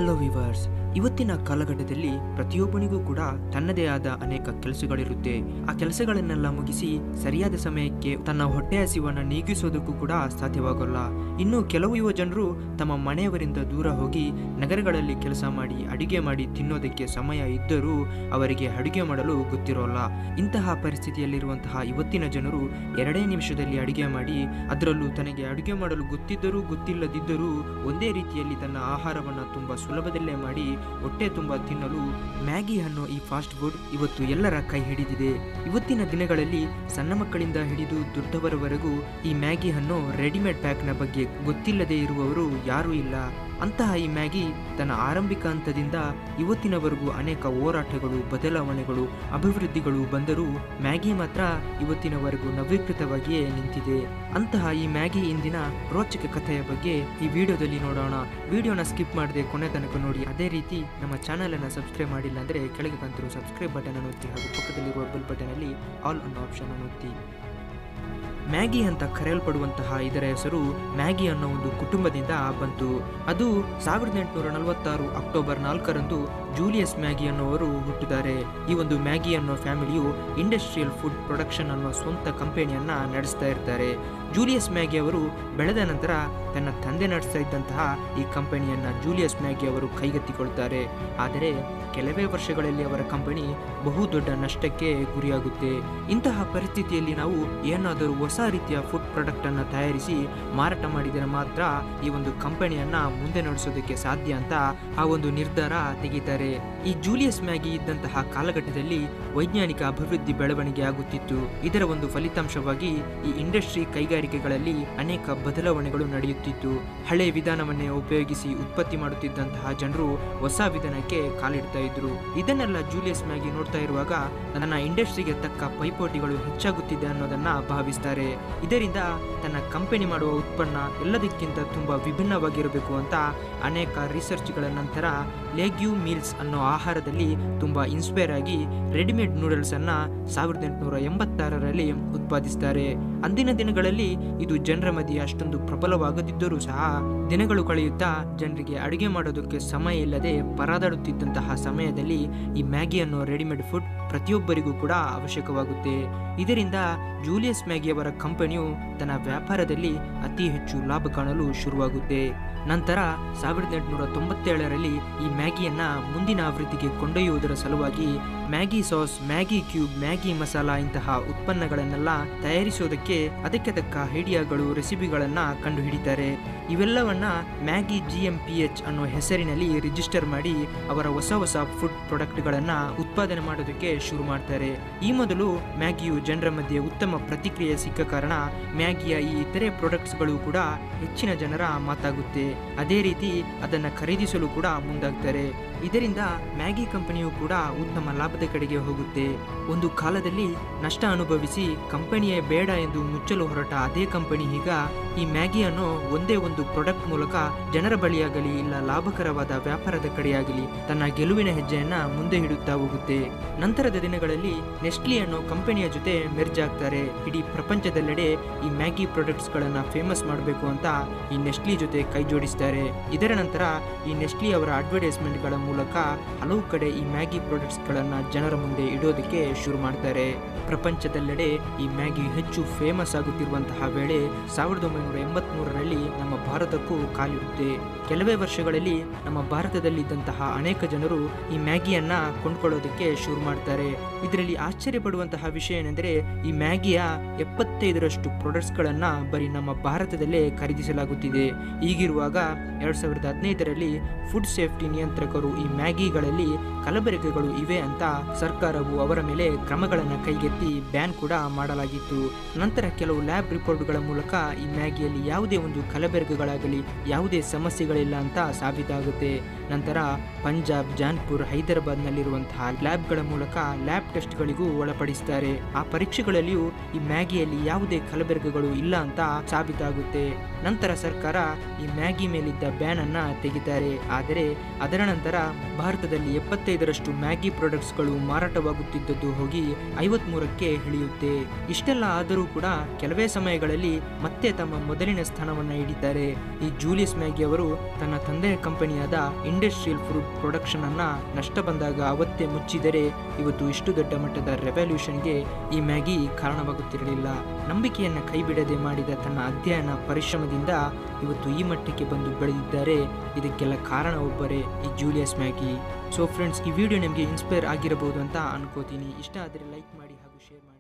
hello viewers ಇವತ್ತಿನ ಕಾಲಘಟ್ಟದಲ್ಲಿ ಪ್ರತಿಯೊಬ್ಬನಿಗೂ ಕೂಡ ತನ್ನದೇ ಆದ ಅನೇಕ ಕೆಲಸಗಳಿರುತ್ತೆ ಆ ಕೆಲಸಗಳನ್ನೆಲ್ಲ ಮುಗಿಸಿ ಸರಿಯಾದ ಸಮಯಕ್ಕೆ ತನ್ನ ಹೊಟ್ಟೆ ಹಸಿವನ್ನ ನೀಗಿಸೋದಕ್ಕೂ ಕೂಡ ಸಾಧ್ಯವಾಗಲ್ಲ ಇನ್ನು ಕೆಲವು ಯುವ ಜನರು ತಮ್ಮ ಮನೆಯವರಿಂದ ದೂರ ಹೋಗಿ ನಗರಗಳಲ್ಲಿ ಕೆಲಸ ಮಾಡಿ ಅಡಿಗೆ ಮಾಡಿ ತಿನ್ನೋದಕ್ಕೆ ಸಮಯ ಇದ್ದರೂ ಅವರಿಗೆ ಅಡುಗೆ ಮಾಡಲು ಗೊತ್ತಿರೋಲ್ಲ ಇಂತಹ ಪರಿಸ್ಥಿತಿಯಲ್ಲಿರುವಂತಹ ಇವತ್ತಿನ ಜನರು ಎರಡೇ ನಿಮಿಷದಲ್ಲಿ ಅಡಿಗೆ ಮಾಡಿ ಅದರಲ್ಲೂ ತನಗೆ ಅಡುಗೆ ಮಾಡಲು ಗೊತ್ತಿದ್ದರೂ ಗೊತ್ತಿಲ್ಲದಿದ್ದರೂ ಒಂದೇ ರೀತಿಯಲ್ಲಿ ತನ್ನ ಆಹಾರವನ್ನು ತುಂಬ ಸುಲಭದಲ್ಲೇ ಮಾಡಿ ಹೊಟ್ಟೆ ತುಂಬ ತಿನ್ನಲು ಮ್ಯಾಗಿ ಅನ್ನೋ ಈ ಫಾಸ್ಟ್ ಫುಡ್ ಇವತ್ತು ಎಲ್ಲರ ಕೈ ಹಿಡಿದಿದೆ ಇವತ್ತಿನ ದಿನಗಳಲ್ಲಿ ಸಣ್ಣ ಮಕ್ಕಳಿಂದ ಹಿಡಿದು ದೊಡ್ಡವರವರೆಗೂ ಈ ಮ್ಯಾಗಿ ಅನ್ನೋ ರೆಡಿಮೇಡ್ ಪ್ಯಾಕ್ನ ಬಗ್ಗೆ ಗೊತ್ತಿಲ್ಲದೆ ಇರುವವರು ಯಾರೂ ಇಲ್ಲ ಅಂತಹ ಈ ಮ್ಯಾಗಿ ತನ್ನ ಆರಂಭಿಕ ಹಂತದಿಂದ ಇವತ್ತಿನವರೆಗೂ ಅನೇಕ ಹೋರಾಟಗಳು ಬದಲಾವಣೆಗಳು ಅಭಿವೃದ್ಧಿಗಳು ಬಂದರೂ ಮ್ಯಾಗಿ ಮಾತ್ರ ಇವತ್ತಿನವರೆಗೂ ನವೀಕೃತವಾಗಿಯೇ ನಿಂತಿದೆ ಅಂತಹ ಈ ಮ್ಯಾಗಿ ಇಂದಿನ ರೋಚಕ ಕಥೆಯ ಬಗ್ಗೆ ಈ ವಿಡಿಯೋದಲ್ಲಿ ನೋಡೋಣ ವಿಡಿಯೋನ ಸ್ಕಿಪ್ ಮಾಡದೆ ಕೊನೆ ತನಕ ನೋಡಿ ಅದೇ ರೀತಿ ನಮ್ಮ ಚಾನಲ್ ಅನ್ನು ಸಬ್ಸ್ಕ್ರೈಬ್ ಮಾಡಿಲ್ಲ ಅಂದರೆ ಕೆಳಗೆ ಕಾಣ್ತಿರೋ ಸಬ್ಸ್ಕ್ರೈಬ್ ಬಟನ್ ಅನ್ನು ಒತ್ತಿ ಹಾಗೂ ಪಕ್ಕದಲ್ಲಿರುವ ಬೆಲ್ ಬಟನ್ ಅಲ್ಲಿ ಆಲ್ ಅನ್ನೋ ಆಪ್ಷನ್ ಅನ್ನು ಒತ್ತಿ ಮ್ಯಾಗಿ ಅಂತ ಕರೆಯಲ್ಪಡುವಂತಹ ಇದರ ಹೆಸರು ಮ್ಯಾಗಿ ಅನ್ನೋ ಒಂದು ಕುಟುಂಬದಿಂದ ಬಂತು ಅದು ಸಾವಿರದ ಎಂಟುನೂರ ನಲವತ್ತಾರು ಅಕ್ಟೋಬರ್ ನಾಲ್ಕರಂದು ಜೂಲಿಯಸ್ ಮ್ಯಾಗಿ ಅನ್ನೋವರು ಹುಟ್ಟಿದ್ದಾರೆ ಈ ಒಂದು ಮ್ಯಾಗಿ ಅನ್ನೋ ಫ್ಯಾಮಿಲಿಯು ಇಂಡಸ್ಟ್ರಿಯಲ್ ಫುಡ್ ಪ್ರೊಡಕ್ಷನ್ ಅನ್ನೋ ಸ್ವಂತ ಕಂಪನಿಯನ್ನ ನಡೆಸ್ತಾ ಇರ್ತಾರೆ ಜೂಲಿಯಸ್ ಮ್ಯಾಗಿ ಅವರು ಬೆಳೆದ ನಂತರ ತನ್ನ ತಂದೆ ನಡೆಸ್ತಾ ಇದ್ದಂತಹ ಈ ಕಂಪನಿಯನ್ನ ಜೂಲಿಯಸ್ ಮ್ಯಾಗಿ ಅವರು ಕೈಗೆತ್ತಿಕೊಳ್ತಾರೆ ಆದರೆ ಕೆಲವೇ ವರ್ಷಗಳಲ್ಲಿ ಅವರ ಕಂಪನಿ ಬಹುದೊಡ್ಡ ನಷ್ಟಕ್ಕೆ ಗುರಿಯಾಗುತ್ತೆ ಇಂತಹ ಪರಿಸ್ಥಿತಿಯಲ್ಲಿ ನಾವು ಏನಾದರೂ ಹೊಸ ರೀತಿಯ ಫುಡ್ ಪ್ರಾಡಕ್ಟ್ ಅನ್ನ ತಯಾರಿಸಿ ಮಾರಾಟ ಮಾಡಿದರೆ ಮಾತ್ರ ಈ ಒಂದು ಕಂಪನಿಯನ್ನ ಮುಂದೆ ನಡೆಸೋದಕ್ಕೆ ಸಾಧ್ಯ ಅಂತ ಆ ಒಂದು ನಿರ್ಧಾರ ತೆಗಿತಾರೆ ಈ ಜೂಲಿಯಸ್ ಮ್ಯಾಗಿ ಇದ್ದಂತಹ ಕಾಲಘಟ್ಟದಲ್ಲಿ ವೈಜ್ಞಾನಿಕ ಅಭಿವೃದ್ಧಿ ಬೆಳವಣಿಗೆ ಆಗುತ್ತಿತ್ತು ಇದರ ಒಂದು ಫಲಿತಾಂಶವಾಗಿ ಈ ಇಂಡಸ್ಟ್ರಿ ಕೈಗಾರಿಕೆಗಳಲ್ಲಿ ಅನೇಕ ಬದಲಾವಣೆಗಳು ನಡೆಯುತ್ತಿತ್ತು ಹಳೆ ವಿಧಾನವನ್ನೇ ಉಪಯೋಗಿಸಿ ಉತ್ಪತ್ತಿ ಮಾಡುತ್ತಿದ್ದಂತಹ ಜನರು ಹೊಸ ವಿಧಾನಕ್ಕೆ ಕಾಲಿಡ್ತಾ ಇದ್ರು ಇದನ್ನೆಲ್ಲ ಜೂಲಿಯಸ್ ಮ್ಯಾಗಿ ನೋಡ್ತಾ ಇರುವಾಗ ನನ್ನ ಇಂಡಸ್ಟ್ರಿಗೆ ತಕ್ಕ ಪೈಪೋಟಿಗಳು ಹೆಚ್ಚಾಗುತ್ತಿದೆ ಅನ್ನೋದನ್ನ ಭಾವಿಸ್ತಾರೆ ಇದರಿಂದ ತನ್ನ ಕಂಪನಿ ಮಾಡುವ ಉತ್ಪನ್ನ ಎಲ್ಲದಕ್ಕಿಂತ ತುಂಬಾ ವಿಭಿನ್ನವಾಗಿರಬೇಕು ಅಂತ ಅನೇಕ ರಿಸರ್ಚ್ಗಳ ನಂತರ ಲೆಗ್ಯೂ ಮೀಲ್ಸ್ ಅನ್ನೋ ಆಹಾರದಲ್ಲಿ ತುಂಬಾ ಇನ್ಸ್ಪೈರ್ ಆಗಿ ರೆಡಿಮೇಡ್ ನೂಡಲ್ಸ್ ಅನ್ನ ಸಾವಿರದ ಎಂಟುನೂರ ಎಂಬತ್ತಾರರಲ್ಲಿ ಉತ್ಪಾದಿಸ್ತಾರೆ ಅಂದಿನ ದಿನಗಳಲ್ಲಿ ಇದು ಜನರ ಮಧ್ಯೆ ಅಷ್ಟೊಂದು ಪ್ರಬಲವಾಗದಿದ್ದರೂ ಸಹ ದಿನಗಳು ಕಳೆಯುತ್ತಾ ಜನರಿಗೆ ಅಡುಗೆ ಮಾಡೋದಕ್ಕೆ ಸಮಯ ಇಲ್ಲದೆ ಪರದಾಡುತ್ತಿದ್ದಂತಹ ಸಮಯದಲ್ಲಿ ಈ ಮ್ಯಾಗಿ ಅನ್ನೋ ರೆಡಿಮೇಡ್ ಫುಡ್ ಪ್ರತಿಯೊಬ್ಬರಿಗೂ ಕೂಡ ಅವಶ್ಯಕವಾಗುತ್ತೆ ಇದರಿಂದ ಜೂಲಿಯಸ್ ಮ್ಯಾಗಿ ಅವರ ಕಂಪನಿಯು ತನ್ನ ವ್ಯಾಪಾರದಲ್ಲಿ ಅತಿ ಹೆಚ್ಚು ಲಾಭ ಕಾಣಲು ಶುರುವಾಗುತ್ತೆ ನಂತರ ಸಾವಿರದ ಎಂಟುನೂರ ತೊಂಬತ್ತೇಳರಲ್ಲಿ ಈ ಮ್ಯಾಗಿಯನ್ನ ಮುಂದಿನ ಆವೃತ್ತಿಗೆ ಕೊಂಡೊಯ್ಯುವುದರ ಸಲುವಾಗಿ Maggi sauce Maggi cube Maggi masala ಇಂತಹ ಉತ್ಪನ್ನಗಳನ್ನೆಲ್ಲ ತಯಾರಿಸೋದಕ್ಕೆ ಅದಕ್ಕೆ ತಕ್ಕ ಐಡಿಯಾಗಳು ರೆಸಿಪಿಗಳನ್ನ ಕಂಡುಹಿಡಿತಾರೆ ಇವೆಲ್ಲವನ್ನ Maggi G M P H ಅನ್ನೋ ಹೆಸರಿನಲ್ಲಿ ರಿಜಿಸ್ಟರ್ ಮಾಡಿ ಅವರ ಹೊಸ ಹೊಸ ಫುಡ್ ಪ್ರಾಡಕ್ಟ್ಗಳನ್ನ ಉತ್ಪಾದನೆ ಮಾಡೋದಕ್ಕೆ ಶುರು ಮಾಡ್ತಾರೆ ಈ ಮೊದಲು ಮ್ಯಾಗಿಯು ಜನರ ಮಧ್ಯೆ ಉತ್ತಮ ಪ್ರತಿಕ್ರಿಯೆ ಸಿಕ್ಕ ಕಾರಣ ಮ್ಯಾಗಿಯ ಈ ಇತರೆ ಪ್ರಾಡಕ್ಟ್ಸ್ಗಳು ಕೂಡ ಹೆಚ್ಚಿನ ಜನರ ಮಾತಾಗುತ್ತೆ ಅದೇ ರೀತಿ ಅದನ್ನ ಖರೀದಿಸಲು ಕೂಡ ಮುಂದಾಗ್ತಾರೆ ಇದರಿಂದ ಮ್ಯಾಗಿ ಕಂಪನಿಯು ಕೂಡ ಉತ್ತಮ ಲಾಭದ ಕಡೆಗೆ ಹೋಗುತ್ತೆ ಒಂದು ಕಾಲದಲ್ಲಿ ನಷ್ಟ ಅನುಭವಿಸಿ ಕಂಪನಿಯೇ ಬೇಡ ಎಂದು ಮುಚ್ಚಲು ಹೊರಟ ಅದೇ ಕಂಪನಿ ಈಗ ಈ ಮ್ಯಾಗಿ ಅನ್ನೋ ಒಂದೇ ಒಂದು ಪ್ರಾಡಕ್ಟ್ ಮೂಲಕ ಜನರ ಬಳಿಯಾಗಲಿ ಇಲ್ಲ ಲಾಭಕರವಾದ ವ್ಯಾಪಾರದ ಕಡೆಯಾಗಲಿ ತನ್ನ ಗೆಲುವಿನ ಹೆಜ್ಜೆಯನ್ನ ಮುಂದೆ ಹಿಡುತ್ತಾ ಹೋಗುತ್ತೆ ನಂತರದ ದಿನಗಳಲ್ಲಿ ನೆಸ್ಟ್ಲಿ ಅನ್ನೋ ಕಂಪನಿಯ ಜೊತೆ ಮೆರ್ಜ್ ಆಗ್ತಾರೆ ಇಡೀ ಪ್ರಪಂಚದೆಲ್ಲೆಡೆ ಈ ಮ್ಯಾಗಿ ಪ್ರಾಡಕ್ಟ್ಸ್ ಗಳನ್ನ ಫೇಮಸ್ ಮಾಡಬೇಕು ಅಂತ ಈ ನೆಸ್ಟ್ಲಿ ಜೊತೆ ಕೈ ಜೋಡಿಸ್ತಾರೆ ಇದರ ನಂತರ ಈ ನೆಸ್ಟ್ಲಿ ಅವರ ಅಡ್ವರ್ಟೈಸ್ಮೆಂಟ್ಗಳ ಮೂಲಕ ಹಲವು ಕಡೆ ಈ ಮ್ಯಾಗಿ ಪ್ರಾಡಕ್ಟ್ಸ್ ಗಳನ್ನ ಜನರ ಮುಂದೆ ಇಡೋದಕ್ಕೆ ಶುರು ಮಾಡ್ತಾರೆ ಪ್ರಪಂಚದೆಲ್ಲೆಡೆ ಈ ಮ್ಯಾಗಿ ಹೆಚ್ಚು ಫೇಮಸ್ ಆಗುತ್ತಿರುವಂತಹ ವೇಳೆ ಸಾವಿರದ ಒಂಬೈನೂರ ಎಂಬತ್ಮೂರರಲ್ಲಿ ನಮ್ಮ ಭಾರತಕ್ಕೂ ಕಾಲಿಡುತ್ತೆ ಕೆಲವೇ ವರ್ಷಗಳಲ್ಲಿ ನಮ್ಮ ಭಾರತದಲ್ಲಿದ್ದಂತಹ ಅನೇಕ ಜನರು ಈ ಮ್ಯಾಗಿಯನ್ನ ಕೊಂಡ್ಕೊಳ್ಳೋದಕ್ಕೆ ಶುರು ಮಾಡ್ತಾರೆ ಇದರಲ್ಲಿ ಆಶ್ಚರ್ಯಪಡುವಂತಹ ವಿಷಯ ಏನೆಂದರೆ ಈ ಮ್ಯಾಗಿಯ ಎಪ್ಪತ್ತೈದರಷ್ಟು ಪ್ರಾಡಕ್ಟ್ಸ್ಗಳನ್ನ ಬರೀ ನಮ್ಮ ಭಾರತದಲ್ಲೇ ಖರೀದಿಸಲಾಗುತ್ತಿದೆ ಹೀಗಿರುವಾಗ ಎರಡ್ ಸಾವಿರದ ಹದಿನೈದರಲ್ಲಿ ಫುಡ್ ಸೇಫ್ಟಿ ನಿಯಂತ್ರಕರು ಈ ಮ್ಯಾಗಿಗಳಲ್ಲಿ ಕಲಬೆರಕೆಗಳು ಇವೆ ಅಂತ ಸರ್ಕಾರವು ಅವರ ಮೇಲೆ ಕ್ರಮಗಳನ್ನು ಕೈಗೆತ್ತಿ ಬ್ಯಾನ್ ಕೂಡ ಮಾಡಲಾಗಿತ್ತು ನಂತರ ಕೆಲವು ಲ್ಯಾಬ್ ರಿಪೋರ್ಟ್ಗಳ ಮೂಲಕ ಈ ಮ್ಯಾಗಿಯಲ್ಲಿ ಯಾವುದೇ ಒಂದು ಕಲಬೆರಕೆಗಳಾಗಲಿ ಯಾವುದೇ ಸಮಸ್ಯೆಗಳಿಲ್ಲ ಅಂತ ಸಾಬೀತಾಗುತ್ತೆ ನಂತರ ಪಂಜಾಬ್ ಜಾನ್ಪುರ್ ಹೈದರಾಬಾದ್ನಲ್ಲಿರುವಂತಹ ಲ್ಯಾಬ್ಗಳ ಮೂಲಕ ಲ್ಯಾಬ್ ಟೆಸ್ಟ್ಗಳಿಗೂ ಒಳಪಡಿಸ್ತಾರೆ ಆ ಪರೀಕ್ಷೆಗಳಲ್ಲಿಯೂ ಈ ಮ್ಯಾಗಿಯಲ್ಲಿ ಯಾವುದೇ ಕಲಬೆರಕೆಗಳು ಇಲ್ಲ ಅಂತ ಸಾಬೀತಾಗುತ್ತೆ ನಂತರ ಸರ್ಕಾರ ಈ ಮ್ಯಾಗಿ ಮೇಲಿದ್ದ ಬ್ಯಾನ್ ಅನ್ನ ತೆಗಿತಾರೆ ಆದರೆ ಅದರ ನಂತರ ಭಾರತದಲ್ಲಿ ಎಪ್ಪತ್ತೈದರಷ್ಟು ಮ್ಯಾಗಿ ಪ್ರಾಡಕ್ಟ್ಸ್ಗಳು ಮಾರಾಟವಾಗುತ್ತಿದ್ದದ್ದು ಹೋಗಿ ಐವತ್ಮೂರಕ್ಕೆ ಇಳಿಯುತ್ತೆ ಇಷ್ಟೆಲ್ಲ ಆದರೂ ಕೂಡ ಕೆಲವೇ ಸಮಯಗಳಲ್ಲಿ ಮತ್ತೆ ತಮ್ಮ ಮೊದಲಿನ ಸ್ಥಾನವನ್ನ ಹಿಡಿತಾರೆ ಈ ಜೂಲಿಯಸ್ ಮ್ಯಾಗಿ ಅವರು ತನ್ನ ತಂದೆಯ ಕಂಪನಿಯಾದ ಇಂಡಸ್ಟ್ರಿಯಲ್ ಫುಡ್ ಪ್ರೊಡಕ್ಷನನ್ನು ನಷ್ಟ ಬಂದಾಗ ಅವತ್ತೇ ಮುಚ್ಚಿದರೆ ಇವತ್ತು ಇಷ್ಟು ದೊಡ್ಡ ಮಟ್ಟದ ರೆವಲ್ಯೂಷನ್ಗೆ ಈ ಮ್ಯಾಗಿ ಕಾರಣವಾಗುತ್ತಿರಲಿಲ್ಲ ನಂಬಿಕೆಯನ್ನು ಕೈಬಿಡದೆ ಮಾಡಿದ ತನ್ನ ಅಧ್ಯಯನ ಪರಿಶ್ರಮದಿಂದ ಇವತ್ತು ಈ ಮಟ್ಟಕ್ಕೆ ಬಂದು ಬೆಳೆದಿದ್ದಾರೆ ಇದಕ್ಕೆಲ್ಲ ಕಾರಣ ಒಬ್ಬರೇ ಈ ಜೂಲಿಯಸ್ ಮ್ಯಾಗಿ ಸೊ ಫ್ರೆಂಡ್ಸ್ ಈ ವಿಡಿಯೋ ನಿಮಗೆ ಇನ್ಸ್ಪೈರ್ ಆಗಿರಬಹುದು ಅಂತ ಅನ್ಕೋತೀನಿ ಇಷ್ಟ ಆದರೆ ಲೈಕ್ ಮಾಡಿ ಹಾಗೂ ಶೇರ್ ಮಾಡಿ